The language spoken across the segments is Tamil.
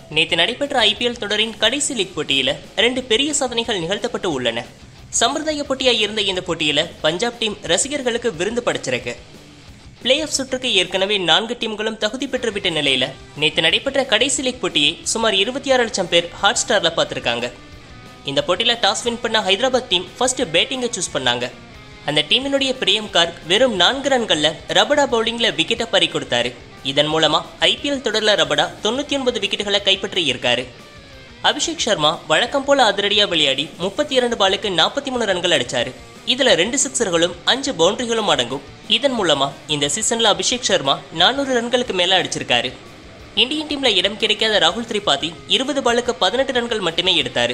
நேற்று நடைபெற்ற ஐபிஎல் தொடரின் கடைசி லீக் போட்டியில ரெண்டு பெரிய சாதனைகள் நிகழ்த்தப்பட்டு உள்ளன சம்பிரதாய போட்டியா இருந்த இந்த போட்டியில பஞ்சாப் டீம் ரசிகர்களுக்கு விருந்து படைச்சிருக்கு பிளே ஆஃப் சுற்றுக்கு ஏற்கனவே நான்கு டீம்களும் தகுதி பெற்றுவிட்ட நிலையில நேற்று நடைபெற்ற கடைசி லீக் போட்டியை சுமார் இருபத்தி ஆறு லட்சம் பேர் ஹாட் ஸ்டார்ல பார்த்திருக்காங்க இந்த போட்டியில டாஸ் வின் பண்ண ஹைதராபாத் டீம் ஃபர்ஸ்ட் பேட்டிங்கை சூஸ் பண்ணாங்க அந்த டீமினுடைய பிரியம் கார்க் வெறும் நான்கு ரன்கள்ல ரபடா பவுலிங்ல விக்கெட்டை பறி கொடுத்தாரு இதன் மூலமா ஐபிஎல் தொடர்ல ரபடா தொண்ணூத்தி ஒன்பது விக்கெட்டுகளை கைப்பற்றி இருக்காரு அபிஷேக் சர்மா வழக்கம் போல அதிரடியா விளையாடி முப்பத்தி இரண்டு பாலுக்கு நாற்பத்தி மூணு ரன்கள் அடிச்சாரு இதுல ரெண்டு சிக்ஸர்களும் அஞ்சு பவுண்டரிகளும் அடங்கும் இதன் மூலமா இந்த சீசன்ல அபிஷேக் சர்மா நானூறு ரன்களுக்கு மேல அடிச்சிருக்காரு இந்தியன் டீம்ல இடம் கிடைக்காத ராகுல் திரிபாதி இருபது பாலுக்கு பதினெட்டு ரன்கள் மட்டுமே எடுத்தாரு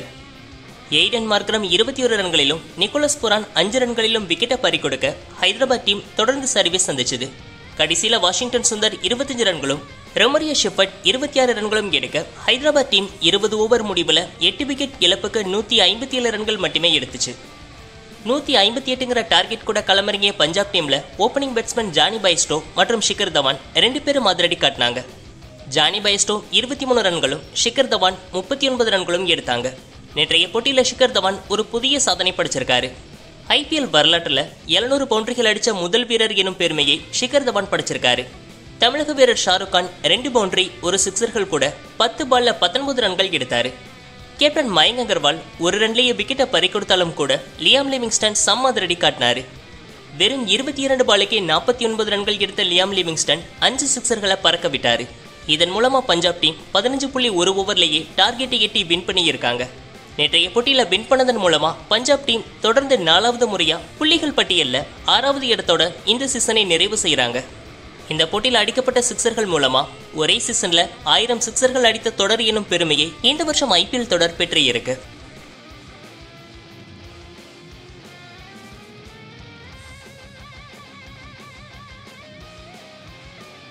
எய்டன் மார்க்கரம் இருபத்தி ஒரு ரன்களிலும் நிக்கோலஸ் புரான் அஞ்சு ரன்களிலும் விக்கெட்டை பறி கொடுக்க ஹைதராபாத் டீம் தொடர்ந்து சர்வீஸ் சந்திச்சது கடைசியில வாஷிங்டன் சுந்தர் இருபத்தஞ்சு ரன்களும் ரொமரியா ஷெப்பர்ட் இருபத்தி ஆறு ரன்களும் எடுக்க ஹைதராபாத் டீம் இருபது ஓவர் முடிவில் எட்டு விக்கெட் இழப்புக்கு நூற்றி ஐம்பத்தி ஏழு ரன்கள் மட்டுமே எடுத்துச்சு நூற்றி ஐம்பத்தி எட்டுங்கிற டார்கெட் கூட களமிறங்கிய பஞ்சாப் டீம்ல ஓப்பனிங் பேட்ஸ்மேன் ஜானி பைஸ்டோ மற்றும் ஷிகர் தவான் ரெண்டு பேரும் அதிரடி காட்டினாங்க ஜானி பைஸ்டோ இருபத்தி மூணு ரன்களும் ஷிகர் தவான் முப்பத்தி ஒன்பது ரன்களும் எடுத்தாங்க நேற்றைய போட்டியில ஷிகர் தவான் ஒரு புதிய சாதனை படைச்சிருக்காரு ஐபிஎல் வரலாற்றுல 700 பவுண்டரிகள் அடிச்ச முதல் வீரர் எனும் பெருமையை ஷிகர் தவான் படைச்சிருக்காரு தமிழக வீரர் ஷாருக் கான் ரெண்டு பவுண்டரி ஒரு சிக்ஸர்கள் கூட பத்து பால்ல பத்தொன்பது ரன்கள் எடுத்தாரு கேப்டன் மயங்க் அகர்வால் ஒரு ரன்லேயே விக்கெட்டை பறி கொடுத்தாலும் கூட லியாம் லிவிங்ஸ்டன் செம்ம அதிரடி காட்டினாரு வெறும் இருபத்தி இரண்டு பாலுக்கே நாற்பத்தி ஒன்பது ரன்கள் எடுத்த லியாம் லிவிங்ஸ்டன் அஞ்சு சிக்ஸர்களை பறக்க விட்டாரு இதன் மூலமா பஞ்சாப் டீம் பதினஞ்சு புள்ளி ஒரு ஓவர்லேயே டார்கெட்டை எட்டி வின் பண்ணியிருக்காங்க நேற்றைய போட்டியில வின் பண்ணதன் மூலமா பஞ்சாப் டீம் தொடர்ந்து நாலாவது முறையா புள்ளிகள் பட்டியல்ல ஆறாவது இடத்தோட இந்த சீசனை நிறைவு செய்றாங்க இந்த போட்டியில் அடிக்கப்பட்ட சிக்ஸர்கள் மூலமா ஒரே சீசன்ல ஆயிரம் சிக்ஸர்கள் அடித்த தொடர் எனும் பெருமையை இந்த வருஷம் ஐபிஎல் தொடர் பெற்று இருக்கு